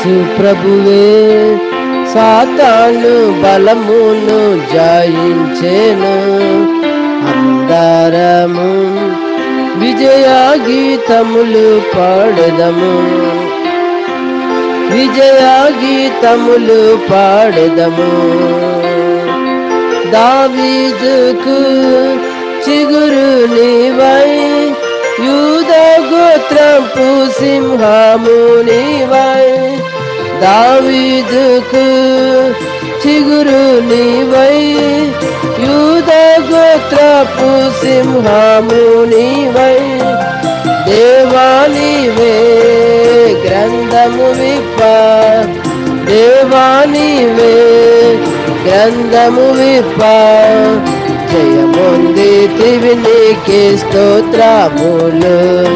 యేసు ప్రభువే సాతాను బలమును జయించెను అందరము విజయ గీతములు పాడదము విజయ గీతములు పాడదము దావీదుకు చిగురు నీవై యూద గోత్రంపు సింహము నీవై దావీదుకు చిగురు నీవై యూద గోత్రపు సింహము నీవై దేవానివే గ్రంథము విప్ప దేవానివే గ్రంథము విప్ప జయమొందితివి నీకే స్తోత్రములు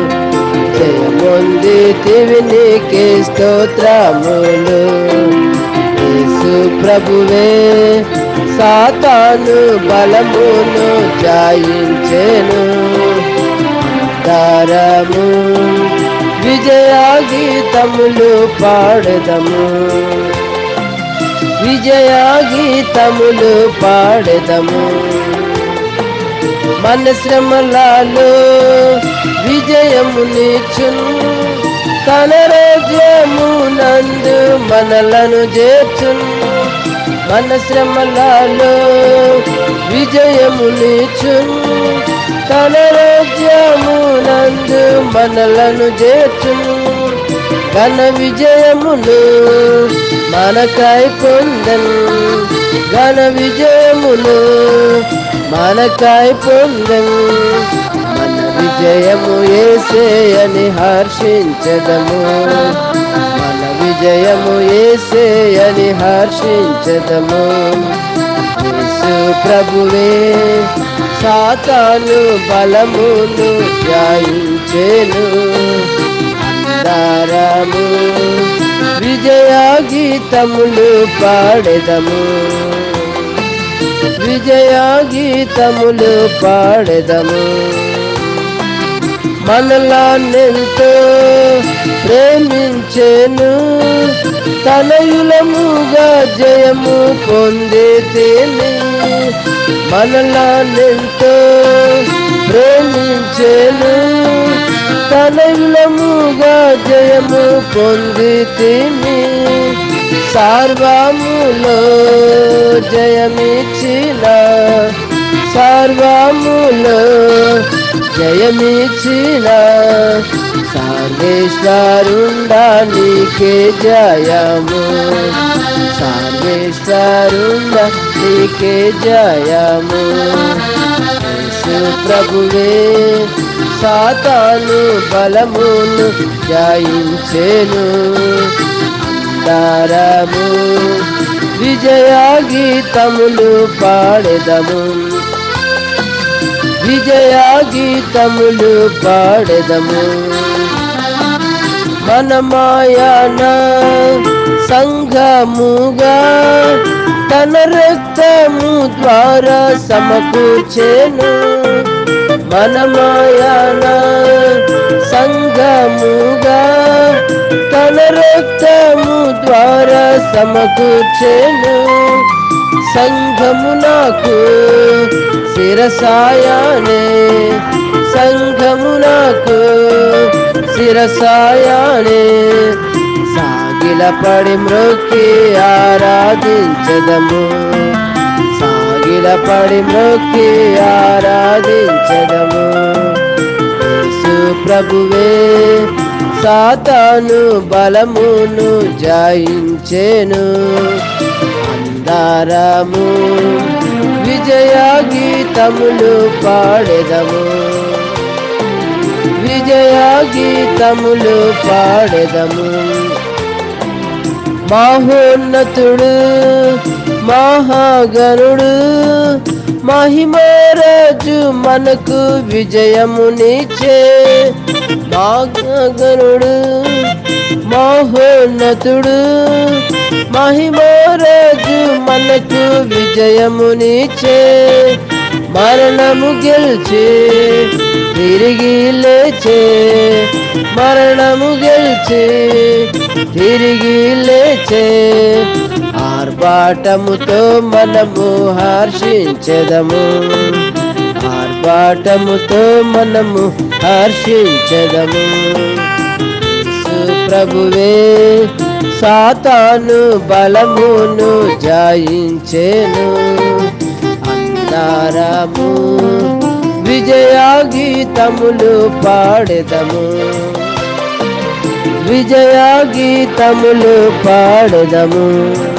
జయమొందితివి నీకే స్తోత్రములు యేసు ప్రభువే సాతాను బలమును జాయించెను దారము విజయ గీతములు పాడదము విజయ గీతములు పాడదము మన శ్రమలలో విజయమునిచును తన రాజ్యము నందు మనలను చేర్చును మన శ్రమలలో విజయమునిచును తన రాజ్యము నందు మనలను చేర్చును ఘన విజయమును మనకై పొందను ఘన విజయమును మనకై పొందను మన విజయము ఏసేయని హర్షించదము మన విజయము ఏసేయని హర్షించదము యేసు ప్రభువే సాతాను బలమును జయించెను దారము విజయ గీతములు పాడెదము విజయ గీతములు పాడెదము మనలా నెంతో ప్రేమించెను తనయులముగా జయము పొందితేని మనలా నెంతో ప్రేమించెను తనయులముగా జయము పొందితేని సార్వములో జయమిచ్చిన సార్వములో జయమిచ్చిన సర్వేశ్వరుండా నీకే జయము సర్వేశ్వరుండా నీకే జయము యేసు ప్రభువే సాతాను బలమును జయించెను దారము విజయ గీతములు పాడెదము విజయ గీతములు పాడెదము మన మాయాన సంఘముగా తన రక్తము ద్వారా సమకూర్చెను మన మాయాన సంఘముగా తన రక్తము ద్వారా సమకూర్చెను సంఘము నాకు శిరసాయానే సంఘము నాకు శిరసాయానే సాగిలపడి మ్రొక్కి ఆరాధించదము సాగిలపడి మ్రొక్కి ఆరాధించదము యేసు ప్రభువే సాతాను బలమును జయించెను అందారము విజయ గీతములు పాడెదము విజయ గీతములు పాడెదము మహోన్నతుడు మహాగణుడు మహిమరాజు మనకు విజయమునిచ్చే మహాగణుడు మహోన్నతుడు మహిమరాజు మనకు విజయమునిచ్చే మరణము గెలిచే తిరిగి లేచే మరణము గెలిచి తిరిగి లేచే ఆర్భాటముతో మనము హర్షించెదము ఆర్భాటముతో మనము హర్షించెదము యేసు ప్రభువే సాతాను బలమును జయించెను అందారము విజయ గీతములు పాడెదము విజయ గీతములు పాడెదము